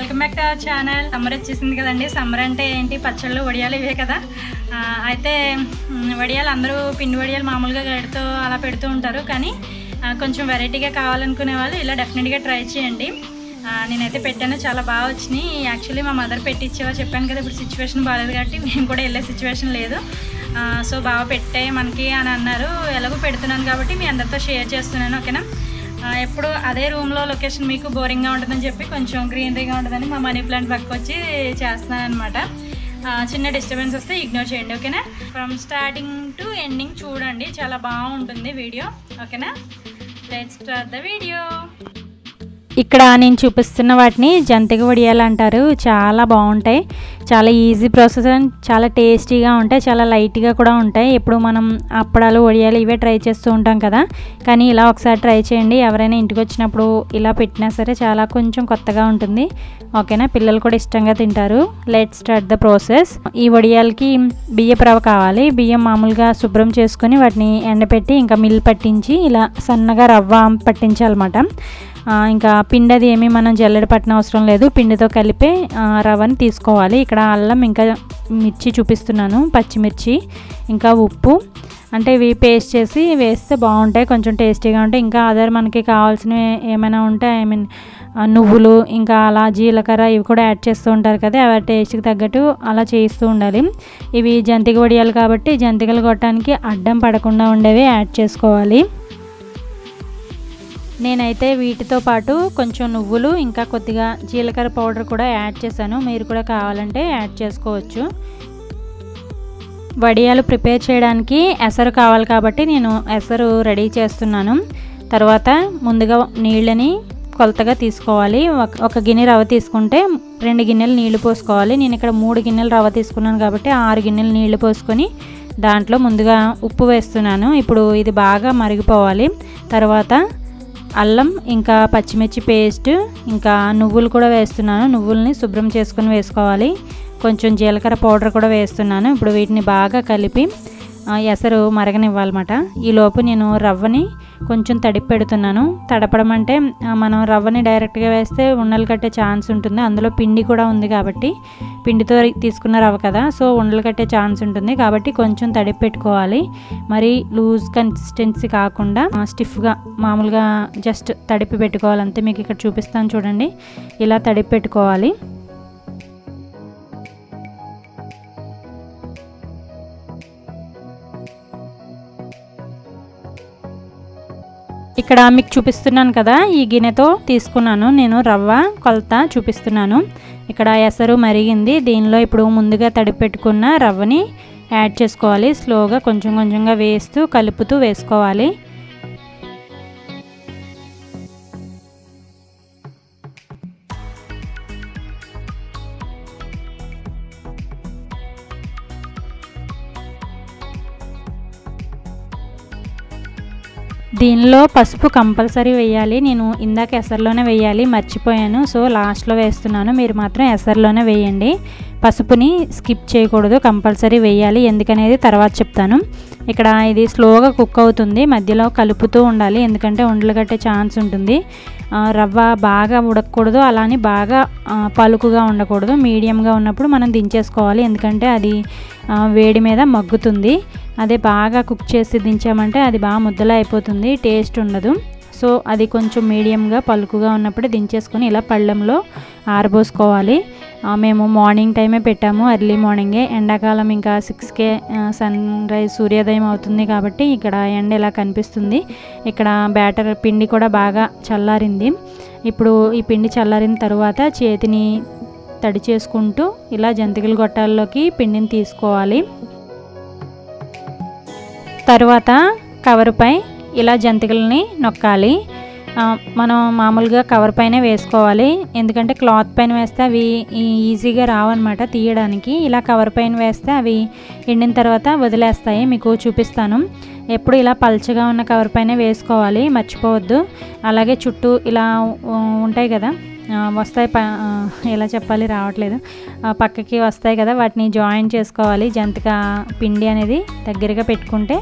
welcome back to our channel summer వచ్చేసింది కదండి summer అంటే ఏంటి పచ్చళ్ళు వడియాలు ఇవే కదా ఆ, అయితే మ్, వడియాలు అందరూ పిండి వడియాలు మామూలుగా గడితో అలా పెడుతూ ఉంటారు కానీ ఆ, కొంచెం వెరైటీగా కావాలనుకునే వాళ్ళు ఇలా డెఫినెట్గా ట్రై చేయండి ఆ, నేనైతే పెట్టాను చాలా బాగా వచ్చినాయి యాక్చువల్లీ మా మదర్ పెట్టించేవా చెప్పాను కదా ఇప్పుడు సిచ్యువేషన్ బాగాలేదు కాబట్టి మేము కూడా వెళ్ళే సిచ్యువేషన్ లేదు ఆ, సో బాగా పెట్టే మనకి అని అన్నారు ఎలాగో పెడుతున్నాను కాబట్టి మీ అందరితో షేర్ చేస్తున్నాను ఓకేనా ఆ, ఎప్పుడు అదే రూమ్లో లొకేషన్ మీకు బోరింగ్గా ఉంటుందని చెప్పి కొంచెం గ్రీనరీగా ఉంటుందని మా మనీ ప్లాంట్ పక్క వచ్చి చేస్తున్నాను అనమాట చిన్న డిస్టర్బెన్స్ వస్తే ఇగ్నోర్ చేయండి ఓకేనా ఫ్రమ్ స్టార్టింగ్ టు ఎండింగ్ చూడండి చాలా బాగుంటుంది వీడియో ఓకేనా లెట్స్ స్టార్ట్ ద వీడియో ఇక్కడ నేను చూపిస్తున్న వాటిని జంతిక వడియాలు అంటారు చాలా బాగుంటాయి చాలా ఈజీ ప్రాసెస్ అండ్ చాలా టేస్టీగా ఉంటాయి చాలా లైట్గా కూడా ఉంటాయి ఎప్పుడు మనం అప్పడాలు వడియాలు ఇవే ట్రై చేస్తూ ఉంటాం కదా కానీ ఇలా ఒకసారి ట్రై చేయండి ఎవరైనా ఇంటికి వచ్చినప్పుడు ఇలా పెట్టినా సరే చాలా కొంచెం కొత్తగా ఉంటుంది ఓకేనా పిల్లలు కూడా ఇష్టంగా తింటారు లెట్ స్టార్ట్ ద ప్రాసెస్ ఈ వడియాలకి బియ్యపు రవ్వ కావాలి బియ్యం మామూలుగా శుభ్రం చేసుకొని వాటిని ఎండపెట్టి ఇంకా మిల్ పట్టించి ఇలా సన్నగా రవ్వ పట్టించాలన్నమాట ఆ, ఇంకా పిండి అది ఏమీ మనం జల్లెడ పట్టిన అవసరం లేదు పిండితో కలిపే ఆ, రవ్వని తీసుకోవాలి ఇక్కడ అల్లం ఇంకా మిర్చి చూపిస్తున్నాను పచ్చిమిర్చి ఇంకా ఉప్పు అంటే ఇవి పేస్ట్ చేసి వేస్తే బాగుంటాయి కొంచెం టేస్టీగా ఉంటాయి ఇంకా అదర్ మనకి కావాల్సినవి ఏమైనా ఉంటే ఐ మీన్ నువ్వులు ఇంకా అలా జీలకర్ర ఇవి కూడా యాడ్ చేస్తూ ఉంటారు కదా అవి టేస్ట్కి తగ్గట్టు అలా చేస్తూ ఉండాలి ఇవి జంతిక వడియాలు కాబట్టి జంతికలు కొట్టడానికి అడ్డం పడకుండా ఉండేవి యాడ్ చేసుకోవాలి నేనైతే వీటితో పాటు కొంచెం నువ్వులు ఇంకా కొద్దిగా జీలకర్ర పౌడర్ కూడా యాడ్ చేశాను మీరు కూడా కావాలంటే యాడ్ చేసుకోవచ్చు వడియాలు ప్రిపేర్ చేయడానికి ఎసరు కావాలి కాబట్టి నేను ఎసరు రెడీ చేస్తున్నాను తర్వాత ముందుగా నీళ్ళని కొలతగా తీసుకోవాలి ఒక ఒక గిన్నె రవ్వ తీసుకుంటే రెండు గిన్నెలు నీళ్లు పోసుకోవాలి నేను ఇక్కడ మూడు గిన్నెలు రవ్వ తీసుకున్నాను కాబట్టి ఆరు గిన్నెలు నీళ్లు పోసుకొని దాంట్లో ముందుగా ఉప్పు వేస్తున్నాను ఇప్పుడు ఇది బాగా మరిగిపోవాలి తర్వాత అల్లం ఇంకా పచ్చిమిర్చి పేస్ట్ ఇంకా నువ్వులు కూడా వేస్తున్నాను నువ్వుల్ని శుభ్రం చేసుకొని వేసుకోవాలి కొంచెం జీలకర్ర పౌడర్ కూడా వేస్తున్నాను ఇప్పుడు వీటిని బాగా కలిపి ఆ, ఎసరు మరగనివ్వాలన్నమాట ఈలోపు నేను రవ్వని కొంచెం తడిపి పెడుతున్నాను తడపడం అంటే ఆ, మనం రవ్వని డైరెక్ట్గా వేస్తే ఉండలు కట్టే ఛాన్స్ ఉంటుంది అందులో పిండి కూడా ఉంది కాబట్టి పిండితో తీసుకున్న రవ్వ కదా సో ఉండలు కట్టే ఛాన్స్ ఉంటుంది కాబట్టి కొంచెం తడిపి పెట్టుకోవాలి మరి లూజ్ కన్సిస్టెన్సీ కాకుండా ఆ, స్టిఫ్గా మామూలుగా జస్ట్ తడిపి పెట్టుకోవాలి అంతే మీకు ఇక్కడ చూపిస్తాను చూడండి ఇలా తడిపి పెట్టుకోవాలి ఇక్కడ మీకు చూపిస్తున్నాను కదా ఈ గిన్నెతో తీసుకున్నాను నేను రవ్వ కొలత చూపిస్తున్నాను ఇక్కడ ఎసరు మరిగింది దీనిలో ఇప్పుడు ముందుగా తడిపెట్టుకున్న రవ్వని యాడ్ చేసుకోవాలి స్లోగా కొంచెం కొంచెంగా వేస్తూ కలుపుతూ వేసుకోవాలి దీనిలో పసుపు కంపల్సరీ వేయాలి నేను ఇందాక ఎసర్లోనే వేయాలి మర్చిపోయాను సో లాస్ట్లో వేస్తున్నాను మీరు మాత్రం ఎసర్లోనే వేయండి పసుపుని స్కిప్ చేయకూడదు కంపల్సరీ వేయాలి ఎందుకనేది తర్వాత చెప్తాను ఇక్కడ ఇది స్లోగా కుక్ అవుతుంది మధ్యలో కలుపుతూ ఉండాలి ఎందుకంటే ఉండలు కట్టే ఛాన్స్ ఉంటుంది ఆ, రవ్వ బాగా ఉడకకూడదు అలానే బాగా ఆ, పలుకుగా ఉండకూడదు మీడియంగా ఉన్నప్పుడు మనం దించేసుకోవాలి ఎందుకంటే అది ఆ, వేడి మీద మగ్గుతుంది అదే బాగా కుక్ చేసి దించామంటే అది బాగా ముద్దలా అయిపోతుంది టేస్ట్ ఉండదు సో అది కొంచెం మీడియంగా పలుకుగా ఉన్నప్పుడే దించేసుకొని ఇలా పళ్ళెంలో ఆరబోసుకోవాలి ఆ, మేము మార్నింగ్ టైమే పెట్టాము ఎర్లీ మార్నింగే ఎండాకాలం ఇంకా సిక్స్కే సన్ రైజ్ సూర్యోదయం అవుతుంది కాబట్టి ఇక్కడ ఎండ ఇలా కనిపిస్తుంది ఇక్కడ బ్యాటర్ పిండి కూడా బాగా చల్లారింది ఇప్పుడు ఈ పిండి చల్లారిన తర్వాత చేతిని తడి చేసుకుంటూ ఇలా జంతికల గొట్టాల్లోకి పిండిని తీసుకోవాలి తర్వాత కవరుపై ఇలా జంతికలని నొక్కాలి ఆ, మనం మామూలుగా కవర్ పైన వేసుకోవాలి ఎందుకంటే క్లాత్ పైన వేస్తే అవి ఈ- ఈజీగా రావన్నమాట తీయడానికి ఇలా కవర్ పైన వేస్తే అవి ఎండిన తర్వాత వదిలేస్తాయి మీకు చూపిస్తాను ఎప్పుడు ఇలా పల్చగా ఉన్న కవర్ పైన వేసుకోవాలి మర్చిపోవద్దు అలాగే చుట్టూ ఇలా ఉ, ఉంటాయి కదా ఆ, వస్తాయి ప ఆ, ఎలా చెప్పాలి రావట్లేదు ఆ, పక్కకి వస్తాయి కదా వాటిని జాయిన్ చేసుకోవాలి జంతిక పిండి అనేది దగ్గరగా పెట్టుకుంటే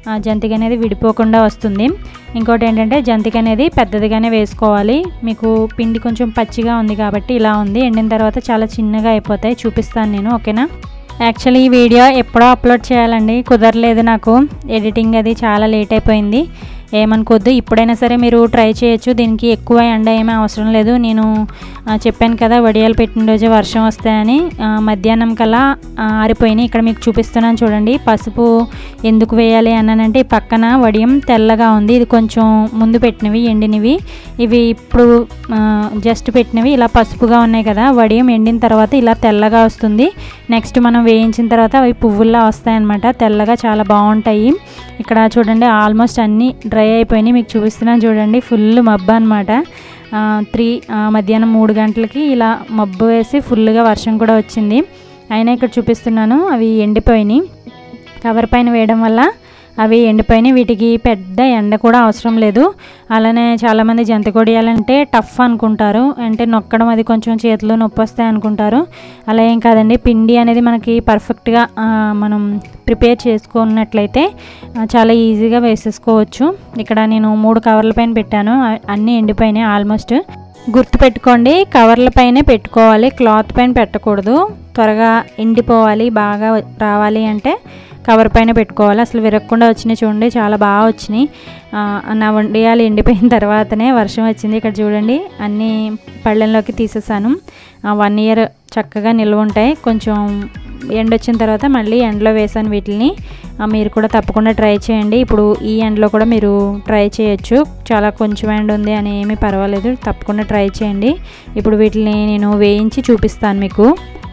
ఆ, జంతిక అనేది విడిపోకుండా వస్తుంది ఇంకోటి ఏంటంటే జంతిక అనేది పెద్దదిగానే వేసుకోవాలి మీకు పిండి కొంచెం పచ్చిగా ఉంది కాబట్టి ఇలా ఉంది ఎండిన తర్వాత చాలా చిన్నగా అయిపోతాయి చూపిస్తాను నేను ఓకేనా యాక్చువల్లీ ఈ వీడియో ఎప్పుడో అప్లోడ్ చేయాలండి కుదరలేదు నాకు ఎడిటింగ్ అది చాలా లేట్ అయిపోయింది ఏమనుకోద్దు ఇప్పుడైనా సరే మీరు ట్రై చేయొచ్చు దీనికి ఎక్కువ ఎండ ఏమీ అవసరం లేదు నేను ఆ, చెప్పాను కదా వడియాలు పెట్టిన రోజు వర్షం వస్తాయని ఆ, మధ్యాహ్నం కల్లా ఆ, ఆరిపోయినాయి ఇక్కడ మీకు చూపిస్తున్నాను చూడండి పసుపు ఎందుకు వేయాలి అన్నానంటే ఈ పక్కన వడియం తెల్లగా ఉంది ఇది కొంచెం ముందు పెట్టినవి ఎండినవి ఇవి ఇప్పుడు ఆ, జస్ట్ పెట్టినవి ఇలా పసుపుగా ఉన్నాయి కదా వడియం ఎండిన తర్వాత ఇలా తెల్లగా వస్తుంది నెక్స్ట్ మనం వేయించిన తర్వాత అవి పువ్వుల్లా వస్తాయన్నమాట తెల్లగా చాలా బాగుంటాయి ఇక్కడ చూడండి ఆల్మోస్ట్ అన్నీ డ్రై అయిపోయినాయి మీకు చూపిస్తున్నాను చూడండి ఫుల్ మబ్బు అనమాట త్రీ మధ్యాహ్నం మూడు గంటలకి ఇలా మబ్బు వేసి ఫుల్గా వర్షం కూడా వచ్చింది అయినా ఇక్కడ చూపిస్తున్నాను అవి ఎండిపోయినాయి కవర్ పైన వేయడం వల్ల అవి ఎండిపోయినాయి వీటికి పెద్ద ఎండ కూడా అవసరం లేదు అలానే చాలామంది జంతి కొడియాలంటే టఫ్ అనుకుంటారు అంటే నొక్కడం అది కొంచెం చేతిలో నొప్పి వస్తాయి అనుకుంటారు అలా ఏం కాదండి పిండి అనేది మనకి పర్ఫెక్ట్గా ఆ, మనం ప్రిపేర్ చేసుకున్నట్లయితే ఆ, చాలా ఈజీగా వేసేసుకోవచ్చు ఇక్కడ నేను మూడు కవర్ల పైన పెట్టాను అ- అన్నీ ఎండిపోయినాయి ఆల్మోస్ట్ గుర్తుపెట్టుకోండి కవర్ల పైనే పెట్టుకోవాలి క్లాత్ పైన పెట్టకూడదు త్వరగా ఎండిపోవాలి బాగా రావాలి అంటే కవర్ పైన పెట్టుకోవాలి అసలు విరగకుండా వచ్చినాయి చూడండి చాలా బాగా వచ్చినాయి ఆ, నా వండియాలు ఎండిపోయిన తర్వాతనే వర్షం వచ్చింది ఇక్కడ చూడండి అన్నీ పళ్ళెంలోకి తీసేసాను వన్ ఇయర్ చక్కగా నిల్వ ఉంటాయి కొంచెం ఎండ వచ్చిన తర్వాత మళ్ళీ ఎండలో వేసాను వీటిని ఆ, మీరు కూడా తప్పకుండా ట్రై చేయండి ఇప్పుడు ఈ ఎండలో కూడా మీరు ట్రై చేయొచ్చు చాలా కొంచెం ఎండ ఉంది అని ఏమీ పర్వాలేదు తప్పకుండా ట్రై చేయండి ఇప్పుడు వీటిని నేను వేయించి చూపిస్తాను మీకు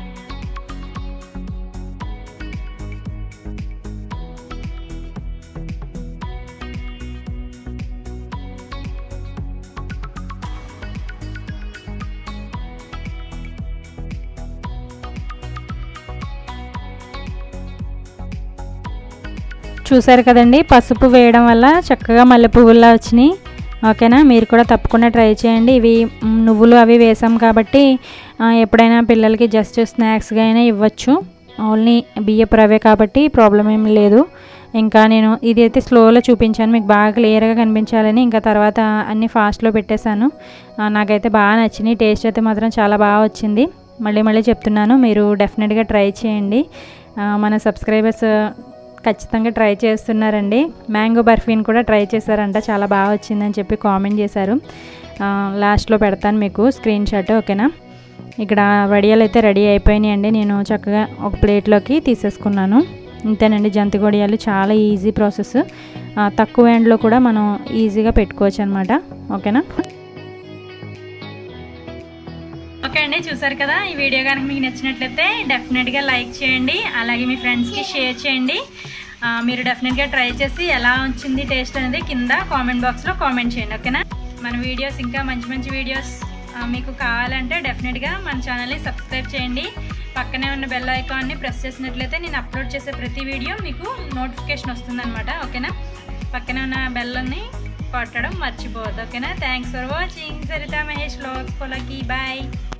చూసారు కదండి పసుపు వేయడం వల్ల చక్కగా మల్లె పువ్వుల్లా వచ్చినాయి ఓకేనా మీరు కూడా తప్పకుండా ట్రై చేయండి ఇవి మ్, నువ్వులు అవి వేసాం కాబట్టి ఆ, ఎప్పుడైనా పిల్లలకి జస్ట్ స్నాక్స్గా అయినా ఇవ్వచ్చు ఓన్లీ బియ్యపు రవే కాబట్టి ప్రాబ్లం ఏం లేదు ఇంకా నేను ఇది అయితే స్లోలో చూపించాను మీకు బాగా క్లియర్గా కనిపించాలని ఇంకా తర్వాత అన్ని ఫాస్ట్లో పెట్టేశాను ఆ, నాకైతే బాగా నచ్చినాయి టేస్ట్ అయితే మాత్రం చాలా బాగా వచ్చింది మళ్ళీ మళ్ళీ చెప్తున్నాను మీరు డెఫినెట్గా ట్రై చేయండి ఆ, మన సబ్స్క్రైబర్స్ ఖచ్చితంగా ట్రై చేస్తున్నారండి మ్యాంగో బర్ఫీని కూడా ట్రై చేశారంట చాలా బాగా వచ్చిందని చెప్పి కామెంట్ చేశారు ఆ, లాస్ట్లో పెడతాను మీకు స్క్రీన్ షాట్ ఓకేనా ఇక్కడ వడియాలు అయితే రెడీ అయిపోయినాయండి నేను చక్కగా ఒక ప్లేట్లోకి తీసేసుకున్నాను ఇంతేనండి జంతి గొడియాలు చాలా ఈజీ ప్రాసెస్ ఆ, తక్కువ ఎండ్లో కూడా మనం ఈజీగా పెట్టుకోవచ్చు అనమాట ఓకేనా ఓకే అండి చూసారు కదా ఈ వీడియో కనుక మీకు నచ్చినట్లయితే డెఫినెట్గా లైక్ చేయండి అలాగే మీ ఫ్రెండ్స్కి షేర్ చేయండి ఆ, మీరు డెఫినెట్గా ట్రై చేసి ఎలా వచ్చింది టేస్ట్ అనేది కింద కామెంట్ బాక్స్లో కామెంట్ చేయండి ఓకేనా మన వీడియోస్ ఇంకా మంచి మంచి వీడియోస్ ఆ, మీకు కావాలంటే డెఫినెట్గా మన ఛానల్ని సబ్స్క్రైబ్ చేయండి పక్కనే ఉన్న బెల్ ఐకాన్ని ప్రెస్ చేసినట్లయితే నేను అప్లోడ్ చేసే ప్రతి వీడియో మీకు నోటిఫికేషన్ వస్తుందన్నమాట ఓకేనా పక్కనే ఉన్న బెల్లని కొట్టడం మర్చిపోవద్దు ఓకేనా thanks for watching Saritha Mahesh లోక్స్ పొలకి బాయ్